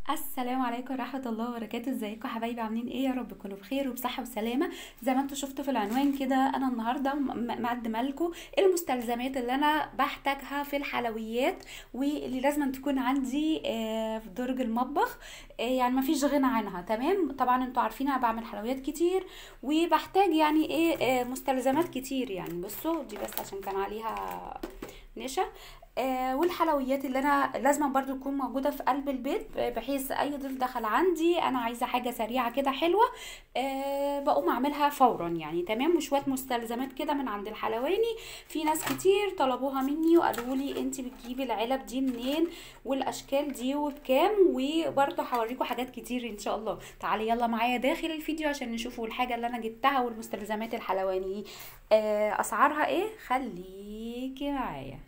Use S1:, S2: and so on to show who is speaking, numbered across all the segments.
S1: السلام عليكم ورحمة الله وبركاته ازيكم حبايبي عاملين ايه يا رب تكونوا بخير وبصحة وسلامة زي ما انتوا شفتوا في العنوان كده انا النهاردة م- مقدمة لكم المستلزمات اللي انا بحتاجها في الحلويات واللي لازم تكون عندي آه، في درج المطبخ آه، يعني ما فيش غنى عنها تمام طبعا انتوا عارفين انا بعمل حلويات كتير وبحتاج يعني ايه آه، مستلزمات كتير يعني بصوا دي بس عشان كان عليها نشا آه والحلويات اللي انا لازم برضو تكون موجوده في قلب البيت بحيث اي ضيف دخل عندي انا عايزه حاجه سريعه كده حلوه آه بقوم اعملها فورا يعني تمام وشويه مستلزمات كده من عند الحلواني في ناس كتير طلبوها مني وقالوا لي انت بتجيبي العلب دي منين والاشكال دي وبكام وبرضو هوريكم حاجات كتير ان شاء الله تعالي يلا معايا داخل الفيديو عشان نشوفوا الحاجه اللي انا جبتها والمستلزمات الحلواني آه اسعارها ايه خليكي معايا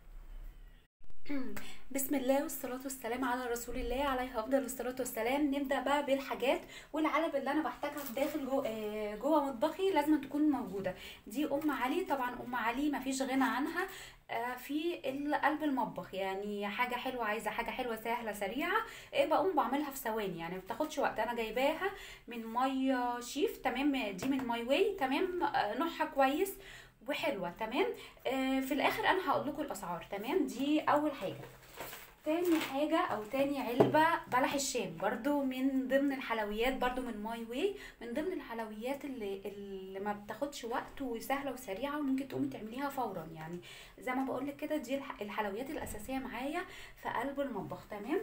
S1: بسم الله والصلاة والسلام على رسول الله عليه أفضل الصلاة والسلام نبدأ بقى بالحاجات والعلب اللي أنا بحتاجها في داخل جو آه، جوه مطبخي لازم تكون موجودة دي أم علي طبعا أم علي مفيش غنى عنها آه، في ال- قلب المطبخ يعني حاجة حلوة عايزة حاجة حلوة سهلة سريعة آه، بقوم بعملها في ثواني يعني مبتاخدش وقت أنا جايباها من مية شيف تمام دي من ماي واي تمام آه، نوعها كويس وحلوة تمام آه، في الآخر أنا هقول لكم الأسعار تمام دي أول حاجة تاني حاجة أو تاني علبة بلح الشام برضو من ضمن الحلويات برضو من ماي واي من ضمن الحلويات اللي, اللي ما بتاخدش وقت وسهلة وسريعة وممكن تقومي تعمليها فورا يعني زي ما بقولك كده دي الح- الحلويات الأساسية معايا في قلب المطبخ تمام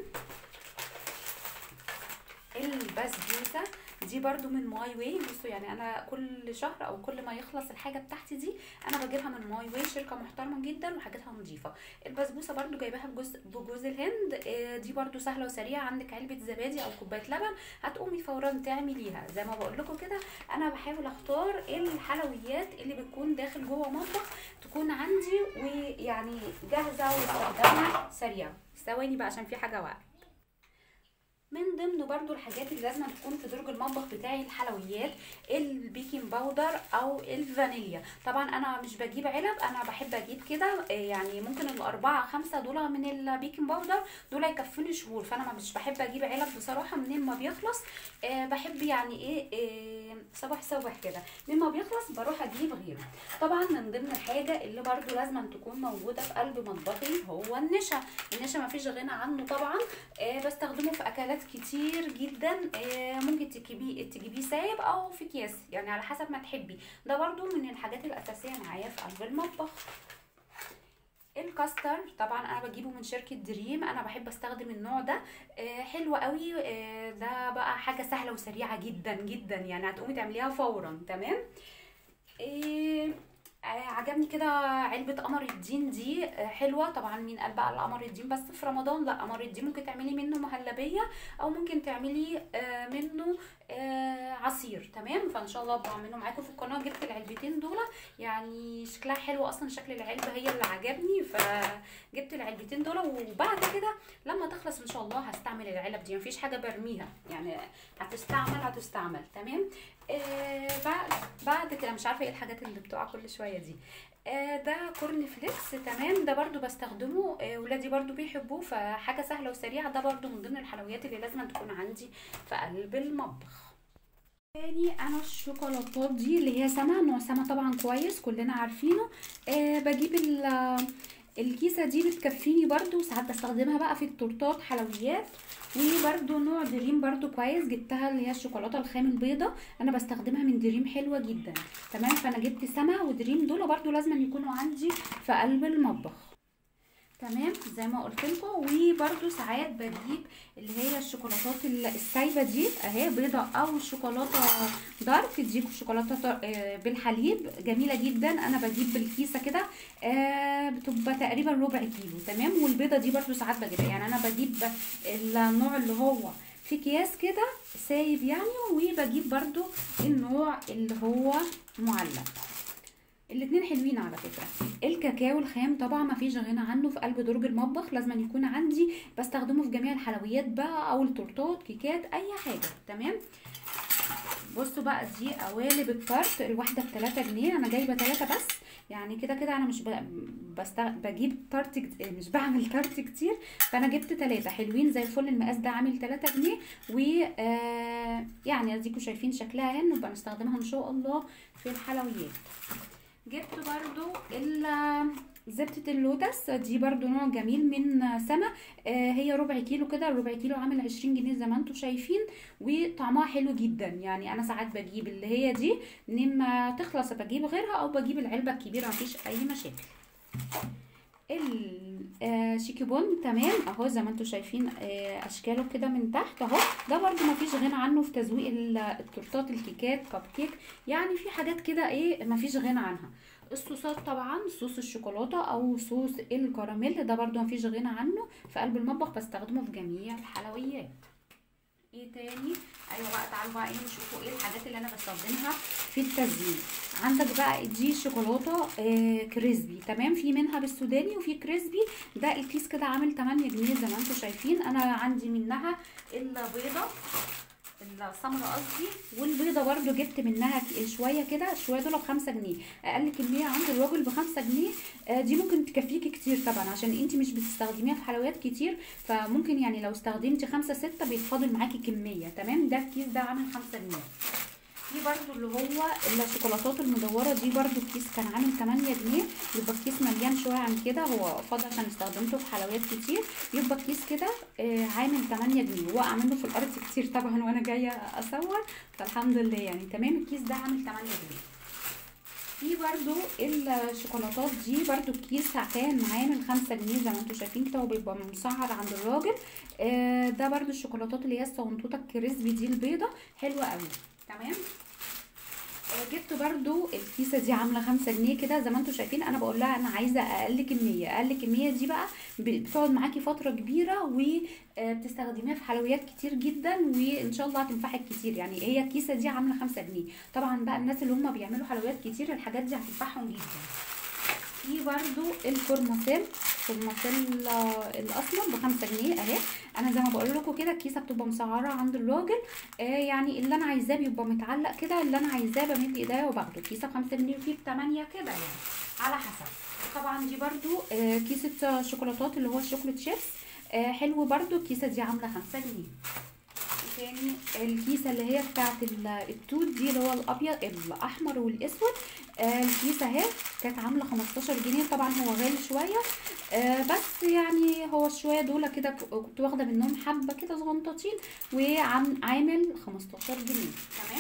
S1: البسبوسه دي برضو من ماي واي بصوا يعني انا كل شهر او كل ما يخلص الحاجه بتاعتي دي انا بجيبها من ماي واي شركه محترمه جدا وحاجاتها نظيفه البسبوسه برضو جايباها بجوز بجوز الهند آه، دي برضو سهله وسريعه عندك علبه زبادي او كوبايه لبن هتقومي فورا تعمليها زي ما بقول لكم كده انا بحاول اختار الحلويات اللي بتكون داخل جوه مطبخ تكون عندي ويعني جاهزه واستخدامها سريع ثواني بقى عشان في حاجه وقعت من ضمن برضو الحاجات اللي لازم تكون في درج المطبخ بتاعي الحلويات البيكنج باودر او الفانيليا طبعا انا مش بجيب علب انا بحب اجيب كده آه، يعني ممكن الاربعة خمسة دول من البيكنج باودر دول يكفوني شهور فانا مش بحب اجيب علب بصراحة منين ما بيخلص آه، بحب يعني ايه آه، صباح صباح كده منين ما بيخلص بروح اجيب غيره طبعا من ضمن الحاجة اللي برضو لازم تكون موجودة في قلب مطبخي هو النشا النشا مفيش غنى عنه طبعا آه، بستخدمه في اكلات كتير جدا آه، ممكن تجيبيه تجيبيه سايب او في اكياس يعني على حسب ما تحبي ده برضو من الحاجات الاساسيه معايا في قلب المطبخ الكاستر طبعا انا بجيبه من شركه دريم انا بحب استخدم النوع ده آه، حلو قوي آه، ده بقى حاجه سهله وسريعه جدا جدا يعني هتقومي تعمليها فورا تمام إيه آه، عجبني كده علبة قمر الدين دي آه، حلوة طبعا مين قال بقى القمر الدين بس في رمضان لا قمر الدين ممكن تعملي منه مهلبية او ممكن تعملي آه، منه آه، عصير تمام فان شاء الله بعمله معاكم في القناة جبت العلبتين دول يعني شكلها حلو اصلا شكل العلبة هي اللي عجبني فجبت العلبتين دول وبعد كده لما تخلص ان شاء الله هستعمل العلب دي مفيش حاجة برميها يعني هتستعمل هتستعمل تمام آه بعد بعد كده مش عارفه ايه الحاجات اللي بتقع كل شويه دي آه ده كورن فليكس تمام ده برضو بستخدمه آه ولادي برضو بيحبوه فحاجه سهله وسريعه ده برضو من ضمن الحلويات اللي لازم تكون عندي في قلب المطبخ تاني انا الشوكولاتات دي اللي هي سما نوع سما طبعا كويس كلنا عارفينه آه بجيب ال- الكيسه دي بتكفيني برضو ساعات بستخدمها بقى في التورتات حلويات وبرضو نوع دريم برضو كويس جبتها اللي هي الشوكولاته الخام البيضه انا بستخدمها من دريم حلوه جدا تمام فانا جبت سما ودريم دول برضو لازم يكونوا عندي في قلب المطبخ تمام زي ما قلت لكم وبرده ساعات بجيب اللي هي الشوكولاتات ال- السايبه دي اهي بيضه او شوكولاته دارك دي شوكولاته طر- آه، بالحليب جميله جدا انا بجيب بالكيسه كده آه، بتبقى تقريبا ربع كيلو تمام والبيضه دي برده ساعات بجيبها يعني انا بجيب النوع اللي هو في اكياس كده سايب يعني وبجيب برده النوع اللي هو معلب الاتنين حلوين على فكرة الكاكاو الخام طبعا ما فيش غنى عنه في قلب درج المطبخ لازم يكون عندي بستخدمه في جميع الحلويات بقى او التورتات كيكات اي حاجة تمام بصوا بقى دي قوالب التارت الواحده بتلاتة جنيه انا جايبه تلاتة بس يعني كده كده انا مش ب... بست... بجيب تارت كت- مش بعمل تارت كتير فانا جبت تلاتة حلوين زي الفل المقاس ده عامل تلاتة جنيه و آه يعني اديكوا شايفين شكلها اهي نبقى نستخدمها ان شاء الله في الحلويات جبت برضو ال- زبدة اللوتس دي برضو نوع جميل من سما آه هي ربع كيلو كده ربع كيلو عامل عشرين جنيه زي ما انتم شايفين وطعمها حلو جدا يعني انا ساعات بجيب اللي هي دي لما تخلص بجيب غيرها او بجيب العلبة الكبيرة مفيش اي مشاكل الشيكيبون تمام اهو زي ما انتم شايفين آه، اشكاله كده من تحت اهو ده برضو مفيش غنى عنه في تزويق ال- التورتات الكيكات كب كيك يعني في حاجات كده ايه مفيش غنى عنها الصوصات طبعا صوص الشوكولاته او صوص الكراميل ده برضو مفيش غنى عنه في قلب المطبخ بستخدمه في جميع الحلويات ايه تاني ايوه بقى تعالوا بقى ايه نشوفوا ايه الحاجات اللي انا بستخدمها في التزيين عندك بقى دي شوكولاته آه كريسبي تمام في منها بالسوداني وفي كريسبي ده الكيس كده عامل 8 جنيه زي ما انتم شايفين انا عندي منها البيضه السمرة قصدي والبيضة برضو جبت منها ك- شوية كده شوية دول بخمسة جنيه أقل كمية عند الراجل بخمسة جنيه آه، دي ممكن تكفيكي كتير طبعا عشان انتي مش بتستخدميها في حلويات كتير فممكن يعني لو استخدمتي خمسة ستة بيتفاضل معاكي كمية تمام ده الكيس ده عامل خمسة جنيه في برضو اللي هو الشوكولاتات المدورة دي برضو الكيس كان عامل 8 جنيه يبقى الكيس مليان شوية عن كده هو فاضي عشان استخدمته في حلويات كتير يبقى الكيس كده آه، عامل 8 جنيه وقع منه في الأرض كتير طبعا وأنا جاية أصور فالحمد لله يعني تمام الكيس ده عامل 8 جنيه في برضو الشوكولاتات دي برضو الكيس كان عامل خمسة جنيه زي ما انتم شايفين كده وبيبقى مسعر عند الراجل آه، ده برضو الشوكولاتات اللي هي الصغنطوطة الكريسبي دي البيضة حلوة قوي تمام آه، جبت برضو الكيسة دي عاملة خمسة جنيه كده زي ما انتم شايفين انا بقول لها انا عايزة اقل كمية اقل كمية دي بقى بتقعد معاكي فترة كبيرة وبتستخدميها في حلويات كتير جدا وان شاء الله هتنفعك كتير يعني هي الكيسة دي عاملة خمسة جنيه طبعا بقى الناس اللي هم بيعملوا حلويات كتير الحاجات دي هتنفعهم جدا في برضو الفورماسيل فورماسيل آه، الاسمر بخمسة جنيه اهي انا زي ما بقول لكم كده الكيسه بتبقى مسعره عند الراجل آه يعني اللي انا عايزاه بيبقى متعلق كده اللي انا عايزاه بمد ايديا وباخده كيسه بخمسة جنيه وفي بتمانية كده يعني على حسب طبعا دي برضو آه كيسه شوكولاتات اللي هو الشوكولات شيبس آه حلو برضو الكيسه دي عامله خمسة جنيه تاني الكيسه اللي هي بتاعت ال- التوت دي اللي هو الابيض الاحمر والاسود آه الكيسه اهي كانت عامله 15 جنيه طبعا هو غالي شويه آه بس يعني هو شويه دول كده ك- كنت واخده منهم حبه كده صغنطاطين وعامل 15 جنيه تمام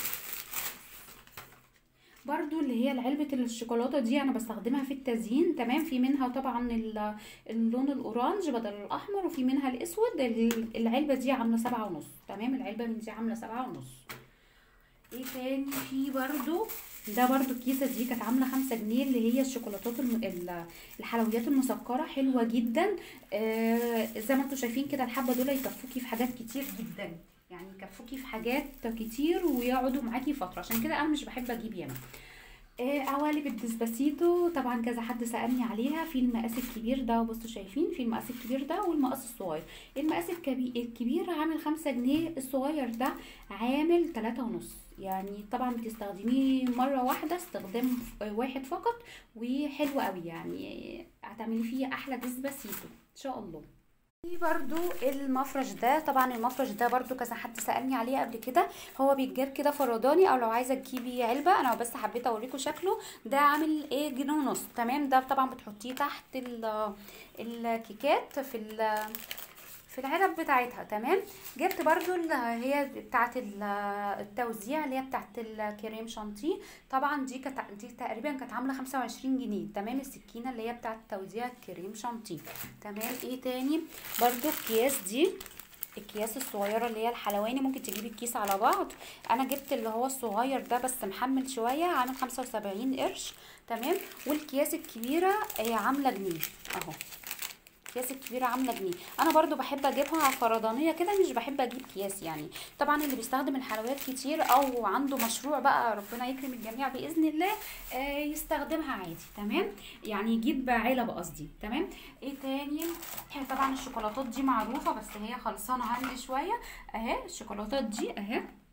S1: برضو اللي هي علبة الشوكولاتة دي انا بستخدمها في التزيين تمام في منها طبعا ال- اللون الاورانج بدل الاحمر وفي منها الاسود ال- العلبة دي عاملة سبعة ونص تمام العلبة من دي عاملة سبعة ونص ايه تاني في برضو ده برضو الكيسة دي كانت عاملة خمسة جنيه اللي هي الشوكولاتات الم... ال- الحلويات المسكرة حلوة جدا آه زي ما انتوا شايفين كده الحبة دول يكفوكي في حاجات كتير جدا يعني يكفوكي في حاجات كتير ويقعدوا معاكي فترة عشان كده انا مش بحب اجيب ياما آه، قوالب الديسباسيتو طبعا كذا حد سألني عليها في المقاس الكبير ده وبصوا شايفين في المقاس الكبير ده والمقاس الصغير المقاس الكبي- الكبير عامل خمسة جنيه الصغير ده عامل تلاتة ونص يعني طبعا بتستخدميه مرة واحدة استخدام ف- واحد فقط وحلو قوي يعني هتعملي فيه احلى ديسباسيتو ان شاء الله في برضو المفرش ده طبعا المفرش ده برضو كذا حد سألني عليه قبل كده هو بيتجاب كده فرداني او لو عايزه تجيبي علبه انا بس حبيت اوريكم شكله ده عامل ايه جنيه ونص تمام ده طبعا بتحطيه تحت ال- الكيكات في ال في العلب بتاعتها تمام جبت برضو اللي هي بتاعت ال- التوزيع اللي هي بتاعت الكريم شانتيه طبعا دي كانت دي تقريبا كانت عامله 25 جنيه تمام السكينه اللي هي بتاعت توزيع الكريم شانتيه تمام ايه تاني برضو الكياس دي الكياس الصغيره اللي هي الحلواني ممكن تجيبي الكيس على بعض انا جبت اللي هو الصغير ده بس محمل شويه عامل 75 قرش تمام والكياس الكبيره آه، عامله جنيه اهو الكياس الكبيره عامله جنيه انا برضو بحب اجيبها فردانيه كده مش بحب اجيب اكياس يعني طبعا اللي بيستخدم الحلويات كتير او عنده مشروع بقى ربنا يكرم الجميع باذن الله آه، يستخدمها عادي تمام يعني يجيب علب قصدي تمام ايه تاني هي طبعا الشوكولاتات دي معروفه بس هي خلصانه عندي شويه اهي الشوكولاتات دي اهي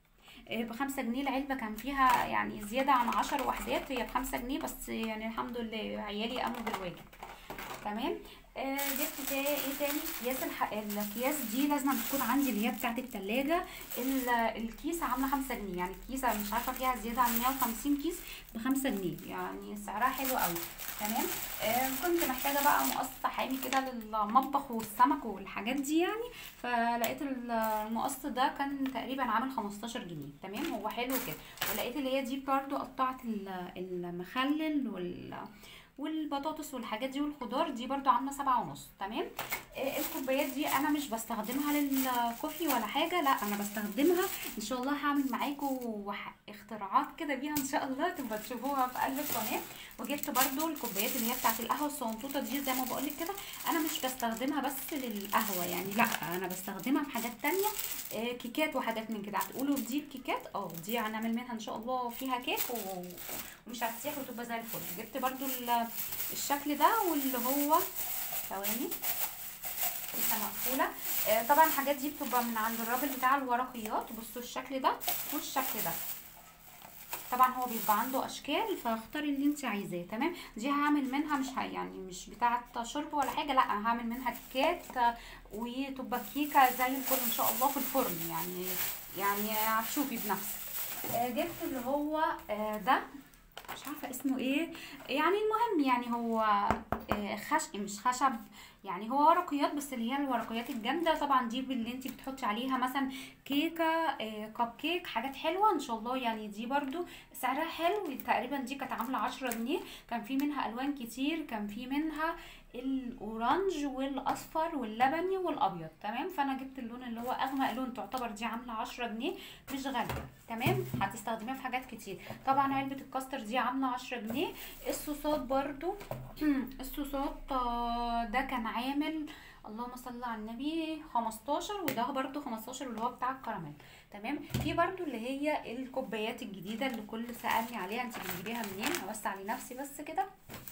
S1: آه، بخمسة جنيه العلبة كان فيها يعني زيادة عن عشر وحدات هي بخمسة جنيه بس يعني الحمد لله عيالي قاموا بالواجب تمام آه جبت تا- ايه تاني اكياس الح... الاكياس دي لازم تكون عندي اللي هي بتاعت التلاجة ال... الكيسة عاملة خمسة جنيه يعني الكيسة مش عارفة فيها زيادة عن مية وخمسين كيس بخمسة جنيه يعني سعرها حلو قوي تمام آه كنت محتاجة بقى مقص حامي كده للمطبخ والسمك والحاجات دي يعني فلقيت ال- المقص ده كان تقريبا عامل 15 جنيه تمام هو حلو كده ولقيت اللي هي دي برضو قطعت ال- المخلل وال والبطاطس والحاجات دي والخضار دي برضو عامله سبعة ونص تمام آه، الكوبايات دي انا مش بستخدمها للكوفي ولا حاجه لا انا بستخدمها ان شاء الله هعمل معاكم وح- اختراعات كده بيها ان شاء الله تبقى تشوفوها في قلب القناه وجبت برضو الكوبايات اللي هي بتاعت القهوه الصنطوطه دي زي ما بقولك كده انا مش بستخدمها بس للقهوه يعني لا انا بستخدمها في حاجات تانية آه، كيكات وحاجات من كده هتقولوا دي الكيكات اه دي هنعمل منها ان شاء الله فيها كيك و... ومش هتسيح وتبقى زي الفل جبت برضو ال- الشكل ده واللي هو ثواني لسه مقفوله آه، طبعا الحاجات دي بتبقى من عند الراجل بتاع الورقيات بصوا الشكل ده والشكل ده طبعا هو بيبقى عنده اشكال فاختاري اللي انت عايزاه تمام دي هعمل منها مش ه- يعني مش بتاعه شرب ولا حاجه لا أنا هعمل منها كيكات آه، وتبقى كيكه زي الفل ان شاء الله في الفرن يعني يعني هتشوفي بنفسك آه، جبت اللي هو آه، ده مش عارفه اسمه ايه يعني المهم يعني هو آه، خش مش خشب يعني هو ورقيات بس اللي هي الورقيات الجامده طبعا دي اللي انت بتحطي عليها مثلا كيكه آه، كب كيك حاجات حلوه ان شاء الله يعني دي برضو سعرها حلو تقريبا دي كانت عامله عشرة جنيه كان في منها الوان كتير كان في منها الاورنج والاصفر واللبني والابيض تمام فانا جبت اللون اللي هو اغمق لون تعتبر دي عامله عشرة جنيه مش غاليه تمام هتستخدميها في حاجات كتير طبعا علبه الكاستر دي عامله عشرة جنيه الصوصات برضو الصوصات آه، ده كان عامل اللهم صل على النبي 15 وده برضو 15 اللي هو بتاع الكراميل تمام في برضو اللي هي الكوبايات الجديده اللي كل سالني عليها انت بتجيبيها منين هوسع لنفسي بس كده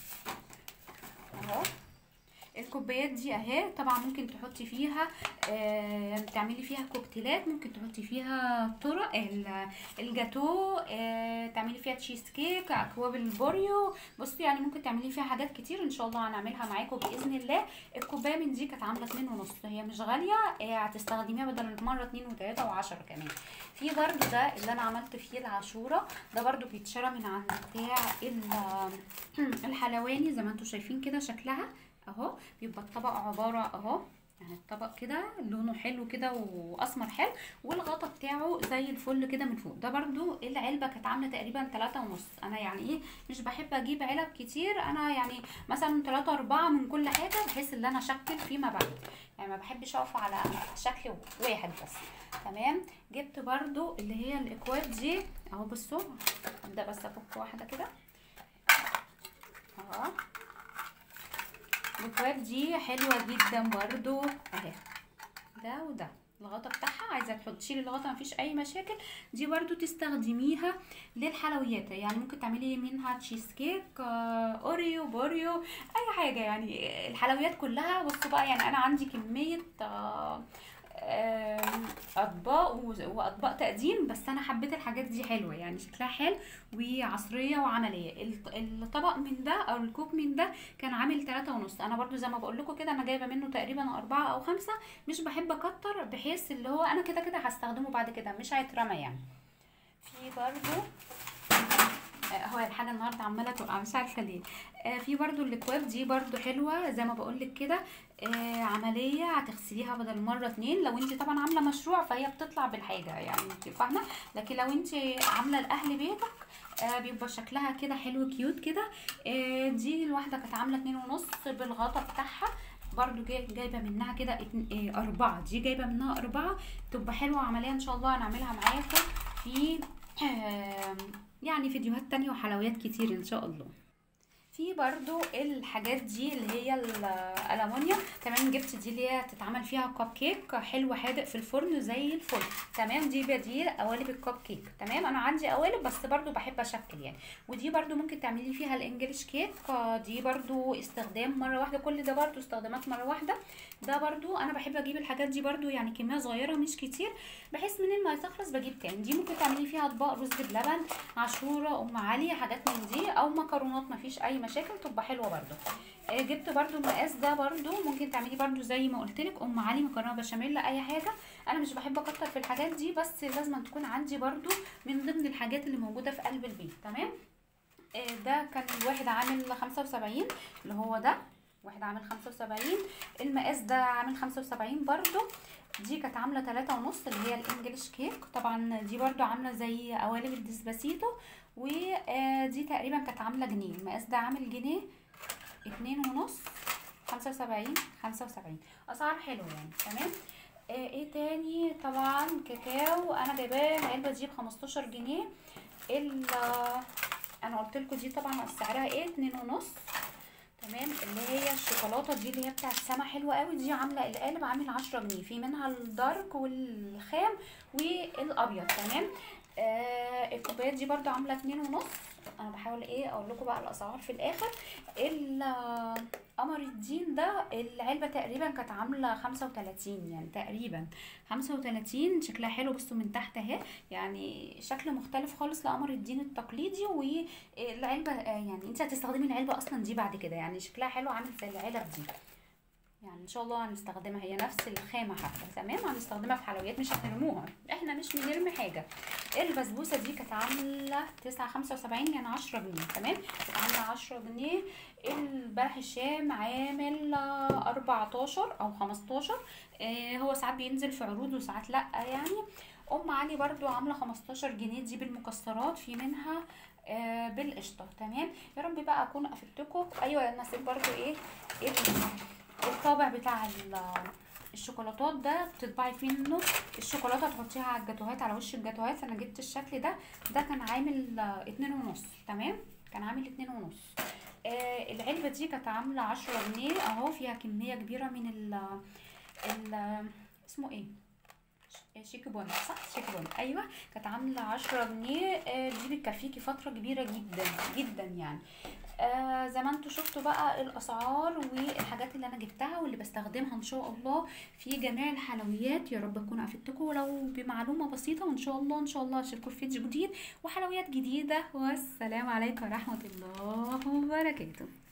S1: اهو الكوبايات دي اهي طبعا ممكن تحطي فيها آه تعملي فيها كوكتيلات ممكن تحطي فيها طرق ال- الجاتو آه تعملي فيها تشيز كيك اكواب البوريو بصي يعني ممكن تعملي فيها حاجات كتير ان شاء الله هنعملها معاكم باذن الله الكوبايه من دي كانت عامله اتنين ونص هي مش غاليه آه هتستخدميها بدل المره اتنين وتلاته وعشرة كمان في برضو ده اللي انا عملت فيه العاشوره ده برضو بيتشرى من عند بتاع ال- الحلواني زي ما انتم شايفين كده شكلها اهو بيبقى الطبق عباره اهو يعني الطبق كده لونه حلو كده واسمر حلو والغطا بتاعه زي الفل كده من فوق ده برضو العلبه كانت عامله تقريبا تلاتة ونص انا يعني ايه مش بحب اجيب علب كتير انا يعني مثلا تلاتة اربعة من كل حاجه بحيث ان انا اشكل فيما بعد يعني ما بحبش اقف على شكل واحد بس تمام جبت برضو اللي هي الاكواد دي اهو بصوا ابدا بس افك واحده كده اهو الاكواد دي حلوه جدا برضو اهي ده وده الغطا بتاعها عايزه تحط تشيلي الغطا مفيش اي مشاكل دي برضو تستخدميها للحلويات يعني ممكن تعملي منها تشيز كيك آه، اوريو بوريو اي حاجه يعني الحلويات كلها بصوا بقى يعني انا عندي كميه آه، آم، اطباق و- واطباق تقديم بس انا حبيت الحاجات دي حلوه يعني شكلها حلو وعصريه وعمليه الط- الطبق من ده او الكوب من ده كان عامل تلاتة ونص انا برضو زي ما بقول لكم كده انا جايبه منه تقريبا أربعة او خمسة مش بحب اكتر بحيث اللي هو انا كده كده هستخدمه بعد كده مش هيترمى يعني في برضو آه، هو الحاجه النهارده عماله تقع مش عارفه ليه آه، في برضو الاكواب دي برضو حلوه زي ما بقول لك كده آه، عمليه هتغسليها بدل مره اتنين لو انت طبعا عامله مشروع فهي بتطلع بالحاجه يعني انت فاهمه لكن لو انت عامله لاهل بيتك آه بيبقى شكلها كده حلو كيوت كده آه دي الواحده كانت عامله اتنين ونص بالغطا بتاعها برضو جاي جايبه منها كده اتن- آه اربعه دي جايبه منها اربعه تبقى حلوه عمليه ان شاء الله هنعملها معاكم في آه يعني فيديوهات تانية وحلويات كتير ان شاء الله في برضو الحاجات دي اللي هي الالومنيوم تمام جبت دي اللي هي تتعمل فيها كب كيك حلو حادق في الفرن زي الفل تمام دي بديل قوالب الكب كيك تمام انا عندي قوالب بس برضو بحب اشكل يعني ودي برضو ممكن تعملي فيها الانجليش كيك آه، دي برضو استخدام مره واحده كل ده برضو استخدامات مره واحده ده برضو انا بحب اجيب الحاجات دي برضو يعني كميه صغيره مش كتير بحيث منين ما تخلص بجيب تاني دي ممكن تعملي فيها اطباق رز بلبن عاشوره ام علي حاجات من دي او مكرونات مفيش اي مشاكل تبقى حلوه برضو آه، جبت برضو المقاس ده برضو ممكن تعملي برضو زي ما قلت لك ام علي مكرونه بشاميل اي حاجه انا مش بحب اكتر في الحاجات دي بس لازم تكون عندي برضو من ضمن الحاجات اللي موجوده في قلب البيت تمام آه، ده كان الواحد عامل خمسة وسبعين اللي هو ده واحد عامل خمسة وسبعين المقاس ده عامل خمسة وسبعين برضو دي كانت عاملة تلاتة ونص اللي هي الانجليش كيك طبعا دي برضو عاملة زي قوالب الديسباسيتو ودي تقريبا كانت عاملة جنيه المقاس ده عامل جنيه اتنين ونص خمسة وسبعين خمسة وسبعين اسعار حلوة يعني تمام آه، ايه تاني طبعا كاكاو انا جايباه العلبة دي بخمستاشر جنيه ال انا قلت لكم دي طبعا سعرها ايه اتنين ونص تمام اللي هي الشوكولاته دي اللي هي بتاعت سما حلوه قوي دي عامله القالب عامل عشرة جنيه في منها الدارك والخام والابيض تمام آه الكوبايات دي برضو عامله اتنين ونص انا بحاول ايه اقول لكم بقى الاسعار في الاخر ال- قمر الدين ده العلبة تقريبا كانت عاملة خمسة وتلاتين يعني تقريبا خمسة وتلاتين شكلها حلو بصوا من تحت اهي يعني شكل مختلف خالص لقمر الدين التقليدي والعلبة آه، يعني انت هتستخدمي العلبة اصلا دي بعد كده يعني شكلها حلو عامل زي العلب دي يعني ان شاء الله هنستخدمها هي نفس الخامه حتى تمام هنستخدمها في حلويات مش هنرموها احنا مش بنرمي حاجه البسبوسه دي كانت عامله تسعة خمسة وسبعين يعني عشرة جنيه تمام كانت عامله عشرة جنيه البلح الشام عامل أربعتاشر او خمستاشر آه هو ساعات بينزل في عروض وساعات لا يعني ام علي برضو عامله خمستاشر جنيه دي بالمكسرات في منها آه بالقشطه تمام يا رب بقى اكون افدتكم ايوه انا نسيت برضو ايه ايه الطابع بتاع ال- الشوكولاتات ده بتطبعي فيه منه الشوكولاته تحطيها على الجاتوهات على وش الجاتوهات انا جبت الشكل ده ده كان عامل آه، اتنين ونص تمام كان عامل اتنين ونص آه العلبه دي كانت عامله عشرة جنيه اهو فيها كميه كبيره من ال ال اسمه ايه ش- شيك بون صح شيك بون ايوه كانت عامله عشرة جنيه آه دي بتكفيكي فتره كبيره جدا جدا يعني آه زي ما انتوا شفتوا بقى الاسعار والحاجات اللي انا جبتها واللي بستخدمها ان شاء الله في جميع الحلويات يا رب اكون افدتكم ولو بمعلومه بسيطه وان شاء الله ان شاء الله اشوفكم في فيديو جديد وحلويات جديده والسلام عليكم ورحمه الله وبركاته